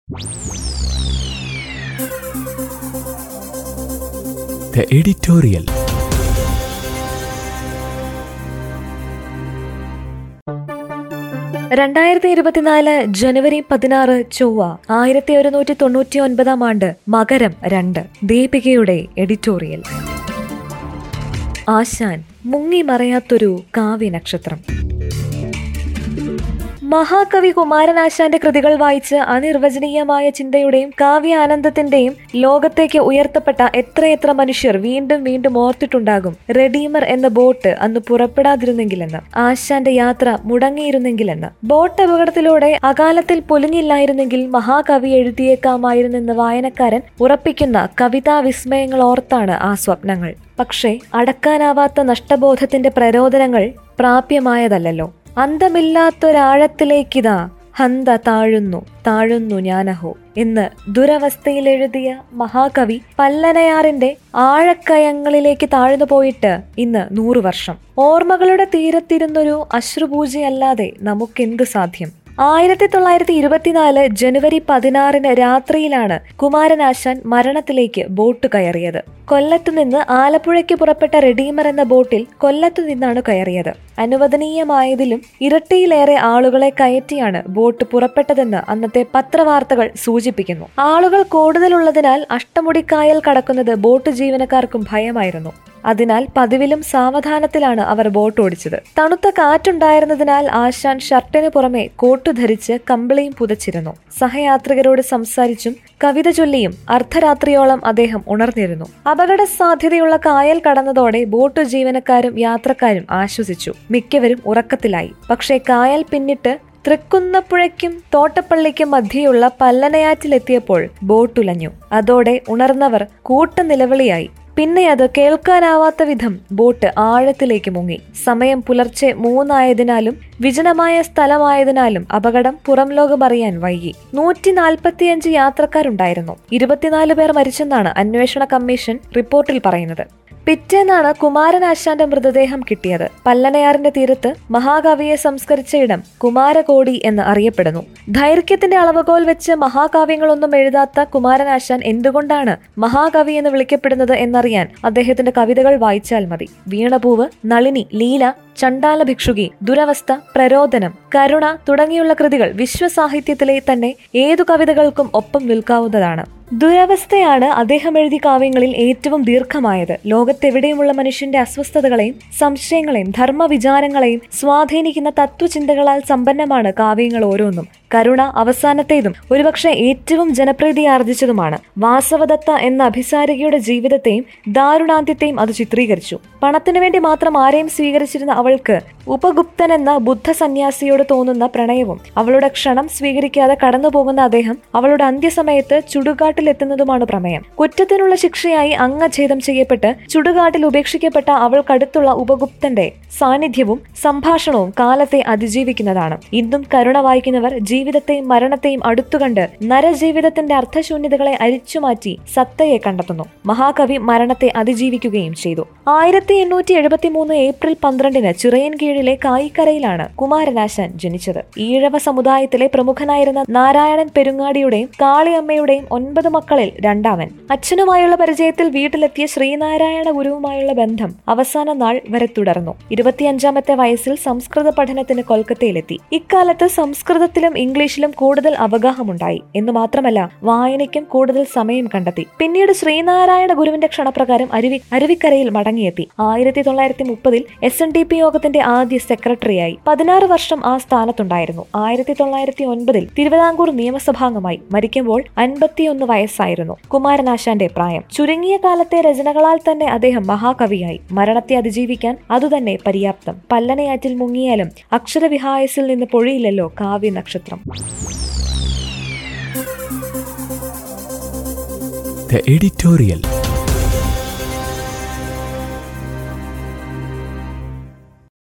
The editorial. രണ്ടായിരത്തി ഇരുപത്തിനാല് ജനുവരി പതിനാറ് ചൊവ്വ ആയിരത്തി ഒരുന്നൂറ്റി തൊണ്ണൂറ്റി ഒൻപതാം ആണ്ട് മകരം രണ്ട് ദീപികയുടെ എഡിറ്റോറിയൽ ആശാൻ മുങ്ങി മറയാത്തൊരു കാവ്യ നക്ഷത്രം മഹാകവി കുമാരനാശാന്റെ കൃതികൾ വായിച്ച് അനിർവചനീയമായ ചിന്തയുടെയും കാവ്യാനന്ദത്തിന്റെയും ലോകത്തേക്ക് ഉയർത്തപ്പെട്ട എത്രയെത്ര മനുഷ്യർ വീണ്ടും വീണ്ടും ഓർത്തിട്ടുണ്ടാകും റെഡീമർ എന്ന ബോട്ട് അന്ന് പുറപ്പെടാതിരുന്നെങ്കിലെന്ന് ആശാന്റെ യാത്ര മുടങ്ങിയിരുന്നെങ്കിലെന്ന് ബോട്ട് അപകടത്തിലൂടെ അകാലത്തിൽ പൊലിഞ്ഞില്ലായിരുന്നെങ്കിൽ മഹാകവി എഴുതിയേക്കാമായിരുന്നെന്ന് വായനക്കാരൻ ഉറപ്പിക്കുന്ന കവിതാ വിസ്മയങ്ങൾ ഓർത്താണ് ആ സ്വപ്നങ്ങൾ പക്ഷേ അടക്കാനാവാത്ത നഷ്ടബോധത്തിന്റെ പ്രരോദനങ്ങൾ പ്രാപ്യമായതല്ലല്ലോ അന്തമില്ലാത്തൊരാഴത്തിലേക്കിതാ ഹന്ത താഴുന്നു താഴുന്നു ഞാനഹോ എന്ന് ദുരവസ്ഥയിൽ എഴുതിയ മഹാകവി പല്ലനയാറിന്റെ ആഴക്കയങ്ങളിലേക്ക് താഴ്ന്നു പോയിട്ട് ഇന്ന് നൂറു വർഷം ഓർമ്മകളുടെ തീരത്തിരുന്നൊരു അശ്രുപൂജയല്ലാതെ നമുക്കെന്ത് സാധ്യം ആയിരത്തി തൊള്ളായിരത്തി ഇരുപത്തിനാല് ജനുവരി പതിനാറിന് രാത്രിയിലാണ് കുമാരനാശാൻ മരണത്തിലേക്ക് ബോട്ട് കയറിയത് കൊല്ലത്തു നിന്ന് ആലപ്പുഴയ്ക്ക് പുറപ്പെട്ട റെഡീമർ എന്ന ബോട്ടിൽ കൊല്ലത്തു നിന്നാണ് കയറിയത് അനുവദനീയമായതിലും ഇരട്ടിയിലേറെ ആളുകളെ കയറ്റിയാണ് ബോട്ട് പുറപ്പെട്ടതെന്ന് അന്നത്തെ പത്രവാർത്തകൾ സൂചിപ്പിക്കുന്നു ആളുകൾ കൂടുതലുള്ളതിനാൽ അഷ്ടമുടിക്കായൽ കടക്കുന്നത് ബോട്ട് ജീവനക്കാർക്കും ഭയമായിരുന്നു അതിനാൽ പതിവിലും സാവധാനത്തിലാണ് അവർ ബോട്ട് ഓടിച്ചത് തണുത്ത കാറ്റുണ്ടായിരുന്നതിനാൽ ആശാൻ ഷർട്ടിന് പുറമെ കോട്ടു ധരിച്ച് കമ്പിളിയും പുതച്ചിരുന്നു സഹയാത്രികരോട് സംസാരിച്ചും കവിത ചൊല്ലിയും അർദ്ധരാത്രിയോളം അദ്ദേഹം ഉണർന്നിരുന്നു അപകട സാധ്യതയുള്ള കായൽ കടന്നതോടെ ബോട്ട് ജീവനക്കാരും യാത്രക്കാരും ആശ്വസിച്ചു മിക്കവരും ഉറക്കത്തിലായി പക്ഷേ കായൽ പിന്നിട്ട് തൃക്കുന്നപ്പുഴയ്ക്കും തോട്ടപ്പള്ളിക്കും മധ്യയുള്ള പല്ലനയാറ്റിലെത്തിയപ്പോൾ ബോട്ടുലഞ്ഞു അതോടെ ഉണർന്നവർ കൂട്ടനിലവിളിയായി പിന്നെ അത് കേൾക്കാനാവാത്ത വിധം ബോട്ട് ആഴത്തിലേക്ക് മുങ്ങി സമയം പുലർച്ചെ മൂന്നായതിനാലും വിജനമായ സ്ഥലമായതിനാലും അപകടം പുറം ലോകമറിയാൻ വൈകി നൂറ്റി നാൽപ്പത്തിയഞ്ച് യാത്രക്കാരുണ്ടായിരുന്നു ഇരുപത്തിനാല് പേർ മരിച്ചെന്നാണ് അന്വേഷണ കമ്മീഷൻ റിപ്പോർട്ടിൽ പറയുന്നത് പിറ്റേന്നാണ് കുമാരനാശാന്റെ മൃതദേഹം കിട്ടിയത് പല്ലനയാറിന്റെ തീരത്ത് മഹാകവിയെ സംസ്കരിച്ച ഇടം കുമാരകോടി എന്ന് അറിയപ്പെടുന്നു ദൈർഘ്യത്തിന്റെ അളവുകോൽ വെച്ച് മഹാകാവ്യങ്ങളൊന്നും എഴുതാത്ത കുമാരനാശാൻ എന്തുകൊണ്ടാണ് മഹാകവി എന്ന് വിളിക്കപ്പെടുന്നത് എന്നറിയാൻ അദ്ദേഹത്തിന്റെ കവിതകൾ വായിച്ചാൽ മതി വീണപൂവ് നളിനി ലീല ചണ്ടാല ഭിക്ഷുകി ദുരവസ്ഥ പ്രരോദനം കരുണ തുടങ്ങിയുള്ള കൃതികൾ വിശ്വസാഹിത്യത്തിലെ തന്നെ ഏതു കവിതകൾക്കും ഒപ്പം നിൽക്കാവുന്നതാണ് ദുരവസ്ഥയാണ് അദ്ദേഹം എഴുതിയ കാവ്യങ്ങളിൽ ഏറ്റവും ദീർഘമായത് ലോകത്തെവിടെയുമുള്ള മനുഷ്യന്റെ അസ്വസ്ഥതകളെയും സംശയങ്ങളെയും ധർമ്മവിചാരങ്ങളെയും സ്വാധീനിക്കുന്ന തത്വചിന്തകളാൽ സമ്പന്നമാണ് കാവ്യങ്ങൾ ഓരോന്നും കരുണ അവസാനത്തേതും ഒരുപക്ഷെ ഏറ്റവും ജനപ്രീതി ആർജിച്ചതുമാണ് വാസവദത്ത എന്ന അഭിസാരികയുടെ ജീവിതത്തെയും ദാരുണാന്ത്യത്തെയും അത് ചിത്രീകരിച്ചു പണത്തിനു വേണ്ടി മാത്രം ആരെയും സ്വീകരിച്ചിരുന്ന അവൾക്ക് ഉപഗുപ്തൻ എന്ന ബുദ്ധ സന്യാസിയോട് തോന്നുന്ന പ്രണയവും അവളുടെ ക്ഷണം സ്വീകരിക്കാതെ കടന്നുപോകുന്ന അദ്ദേഹം അവളുടെ അന്ത്യസമയത്ത് ചുടുകാട്ടിലെത്തുന്നതുമാണ് പ്രമേയം കുറ്റത്തിനുള്ള ശിക്ഷയായി അംഗഛേദം ചെയ്യപ്പെട്ട് ചുടുകാട്ടിൽ ഉപേക്ഷിക്കപ്പെട്ട അവൾക്കടുത്തുള്ള ഉപഗുപ്തന്റെ സാന്നിധ്യവും സംഭാഷണവും കാലത്തെ അതിജീവിക്കുന്നതാണ് ഇന്നും കരുണ വായിക്കുന്നവർ ജീവിതത്തെയും മരണത്തെയും അടുത്തുകണ്ട് നരജീവിതത്തിന്റെ അർത്ഥശൂന്യതകളെ അരിച്ചുമാറ്റി സത്തയെ കണ്ടെത്തുന്നു മഹാകവി മരണത്തെ അതിജീവിക്കുകയും ചെയ്തു ആയിരത്തി എണ്ണൂറ്റി എഴുപത്തി മൂന്ന് ഏപ്രിൽ പന്ത്രണ്ടിന് ചിറയൻ കീഴിലെ കായിക്കരയിലാണ് കുമാരനാശാൻ ജനിച്ചത് ഈഴവ സമുദായത്തിലെ പ്രമുഖനായിരുന്ന നാരായണൻ പെരുങ്ങാടിയുടെയും കാളിയമ്മയുടെയും ഒൻപത് മക്കളിൽ രണ്ടാമൻ അച്ഛനുമായുള്ള പരിചയത്തിൽ വീട്ടിലെത്തിയ ശ്രീനാരായണ ഗുരുവുമായുള്ള ബന്ധം അവസാന നാൾ വരെ തുടർന്നു ഇരുപത്തിയഞ്ചാമത്തെ വയസ്സിൽ സംസ്കൃത പഠനത്തിന് കൊൽക്കത്തയിലെത്തി ഇക്കാലത്ത് സംസ്കൃതത്തിലും ഇംഗ്ലീഷിലും കൂടുതൽ അവഗാഹമുണ്ടായി എന്ന് മാത്രമല്ല വായനയ്ക്കും കൂടുതൽ സമയം കണ്ടെത്തി പിന്നീട് ശ്രീനാരായണ ഗുരുവിന്റെ ക്ഷണപ്രകാരം അരുവി അരുവിക്കരയിൽ മടങ്ങിയെത്തി ആയിരത്തി തൊള്ളായിരത്തി മുപ്പതിൽ എസ് എൻ ഡി പി യോഗത്തിന്റെ ആദ്യ സെക്രട്ടറിയായി പതിനാറ് വർഷം ആ സ്ഥാനത്തുണ്ടായിരുന്നു ആയിരത്തി തൊള്ളായിരത്തി ഒൻപതിൽ തിരുവിതാംകൂർ നിയമസഭാംഗമായി മരിക്കുമ്പോൾ അൻപത്തിയൊന്ന് വയസ്സായിരുന്നു കുമാരനാശാന്റെ പ്രായം ചുരുങ്ങിയ കാലത്തെ രചനകളാൽ തന്നെ അദ്ദേഹം മഹാകവിയായി മരണത്തെ അതിജീവിക്കാൻ അതുതന്നെ പര്യാപ്തം പല്ലനയാറ്റിൽ മുങ്ങിയാലും അക്ഷരവിഹായസിൽ നിന്ന് പൊഴിയില്ലല്ലോ കാവ്യ നക്ഷത്രം The editorial.